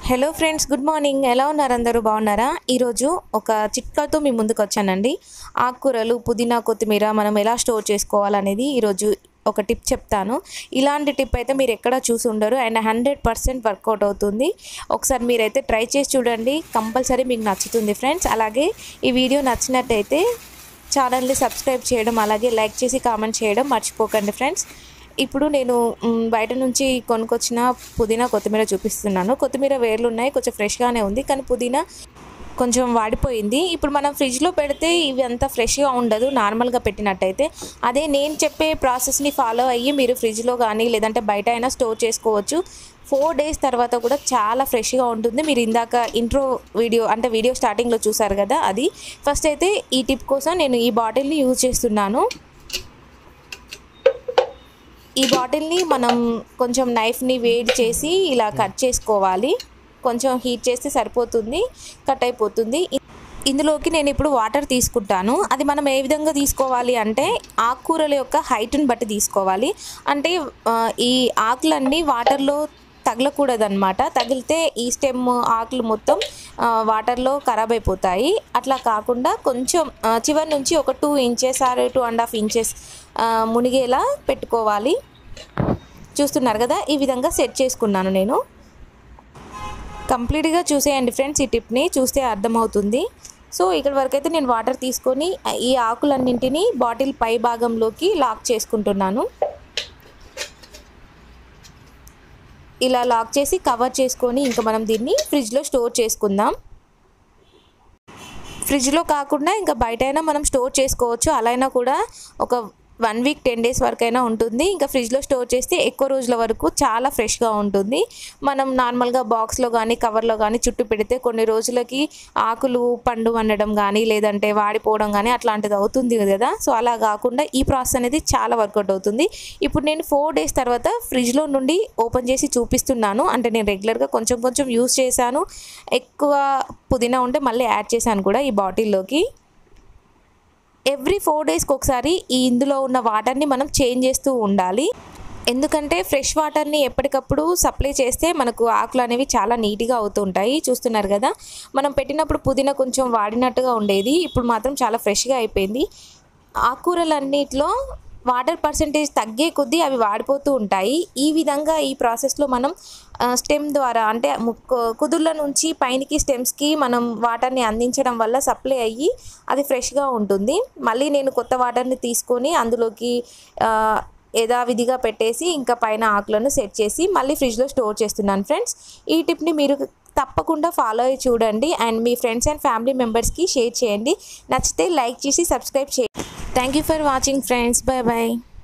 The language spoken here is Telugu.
హలో ఫ్రెండ్స్ గుడ్ మార్నింగ్ ఎలా ఉన్నారు అందరూ బాగున్నారా ఈరోజు ఒక చిట్కాతో మీ ముందుకు వచ్చానండి ఆకుకూరలు పుదీనా కొత్తిమీర మనం ఎలా స్టోర్ చేసుకోవాలనేది ఈరోజు ఒక టిప్ చెప్తాను ఇలాంటి టిప్ అయితే మీరు ఎక్కడ చూసి ఉండరు అండ్ హండ్రెడ్ పర్సెంట్ వర్కౌట్ అవుతుంది ఒకసారి మీరైతే ట్రై చేసి చూడండి కంపల్సరీ మీకు నచ్చుతుంది ఫ్రెండ్స్ అలాగే ఈ వీడియో నచ్చినట్టయితే ఛానల్ని సబ్స్క్రైబ్ చేయడం అలాగే లైక్ చేసి కామెంట్ చేయడం మర్చిపోకండి ఫ్రెండ్స్ ఇప్పుడు నేను మ్, బయట నుంచి కొనుక్కొచ్చిన పుదీనా కొత్తిమీర చూపిస్తున్నాను కొత్తిమీర వేర్లు ఉన్నాయి కొంచెం ఫ్రెష్గానే ఉంది కానీ పుదీనా కొంచెం వాడిపోయింది ఇప్పుడు మనం ఫ్రిడ్జ్లో పెడితే ఇవి అంత ఫ్రెష్గా ఉండదు నార్మల్గా పెట్టినట్టయితే అదే నేను చెప్పే ప్రాసెస్ని ఫాలో అయ్యి మీరు ఫ్రిడ్జ్లో కానీ లేదంటే బయట అయినా స్టోర్ చేసుకోవచ్చు ఫోర్ డేస్ తర్వాత కూడా చాలా ఫ్రెష్గా ఉంటుంది మీరు ఇందాక ఇంట్రో వీడియో అంటే వీడియో స్టార్టింగ్లో చూసారు కదా అది ఫస్ట్ అయితే ఈ టిప్ కోసం నేను ఈ బాటిల్ని యూజ్ చేస్తున్నాను ఈ బాటిల్ని మనం కొంచెం నైఫ్ని వేడి చేసి ఇలా కట్ చేసుకోవాలి కొంచెం హీట్ చేస్తే సరిపోతుంది కట్ అయిపోతుంది ఇ- ఇందులోకి నేను ఇప్పుడు వాటర్ తీసుకుంటాను అది మనం ఏ విధంగా తీసుకోవాలి అంటే ఆకుకూరల యొక్క హైట్ని బట్టి తీసుకోవాలి అంటే ఆ, ఈ ఆకులన్నీ వాటర్లో తగలకూడదన్నమాట తగిలితే ఈ స్టెమ్ ఆకులు మొత్తం ఆ, వాటర్లో ఖరాబ్ అయిపోతాయి అట్లా కాకుండా కొంచెం ఆ, చివరి నుంచి ఒక two inches or two and half inches మునిగేలా పెట్టుకోవాలి చూస్తున్నారు కదా ఈ విధంగా సెట్ చేసుకున్నాను నేను కంప్లీట్గా చూసేయండి ఫ్రెండ్స్ ఈ టిప్ని చూస్తే అర్థమవుతుంది సో ఇక్కడ వరకు అయితే నేను వాటర్ తీసుకొని ఈ ఆకులన్నింటినీ బాటిల్ పై భాగంలోకి లాక్ చేసుకుంటున్నాను ఇలా లాక్ చేసి కవర్ చేసుకొని ఇంకా మనం దీన్ని ఫ్రిడ్జ్లో స్టోర్ చేసుకుందాం ఫ్రిడ్జ్లో కాకుండా ఇంకా బయట అయినా మనం స్టోర్ చేసుకోవచ్చు అలా అయినా కూడా ఒక వన్ వీక్ టెన్ డేస్ వరకు అయినా ఉంటుంది ఇంకా ఫ్రిడ్జ్లో స్టోర్ చేస్తే ఎక్కువ రోజుల వరకు చాలా ఫ్రెష్గా ఉంటుంది మనం నార్మల్గా బాక్స్లో కానీ కవర్లో కానీ చుట్టూ పెడితే కొన్ని రోజులకి ఆకులు పండు వండడం కానీ లేదంటే వాడిపోవడం కానీ అట్లాంటిది అవుతుంది కదా సో అలా కాకుండా ఈ ప్రాసెస్ అనేది చాలా వర్కౌట్ అవుతుంది ఇప్పుడు నేను ఫోర్ డేస్ తర్వాత ఫ్రిడ్జ్లో నుండి ఓపెన్ చేసి చూపిస్తున్నాను అంటే నేను రెగ్యులర్గా కొంచెం కొంచెం యూస్ చేశాను ఎక్కువ పుదీనా ఉంటే మళ్ళీ యాడ్ చేశాను కూడా ఈ బాటిల్లోకి ఎవ్రీ ఫోర్ డేస్కి ఒకసారి ఈ ఇందులో ఉన్న వాటర్ని మనం చేంజ్ చేస్తూ ఉండాలి ఎందుకంటే ఫ్రెష్ వాటర్ని ఎప్పటికప్పుడు సప్లై చేస్తే మనకు ఆకులు అనేవి చాలా నీట్గా అవుతుంటాయి చూస్తున్నారు కదా మనం పెట్టినప్పుడు పుదీనా కొంచెం వాడినట్టుగా ఉండేది ఇప్పుడు మాత్రం చాలా ఫ్రెష్గా అయిపోయింది ఆకుకూరలన్నిటిలో వాటర్ పర్సంటేజ్ తగ్గే కొద్దీ అవి వాడిపోతూ ఉంటాయి ఈ విధంగా ఈ ప్రాసెస్లో మనం స్టెమ్ ద్వారా అంటే ముక్కు కుదుర్ల నుంచి పైనకి స్టెమ్స్కి మనం వాటర్ని అందించడం వల్ల సప్లై అయ్యి అది ఫ్రెష్గా ఉంటుంది మళ్ళీ నేను కొత్త వాటర్ని తీసుకొని అందులోకి ఆ, యథావిధిగా పెట్టేసి ఇంకా పైన ఆకులను సెట్ చేసి మళ్ళీ ఫ్రిడ్జ్లో స్టోర్ చేస్తున్నాను ఫ్రెండ్స్ ఈ టిప్ని మీరు తప్పకుండా ఫాలో అయ్యి చూడండి అండ్ మీ ఫ్రెండ్స్ అండ్ ఫ్యామిలీ మెంబర్స్కి షేర్ చేయండి నచ్చితే లైక్ చేసి సబ్స్క్రైబ్ చేయండి thank you for watching friends bye bye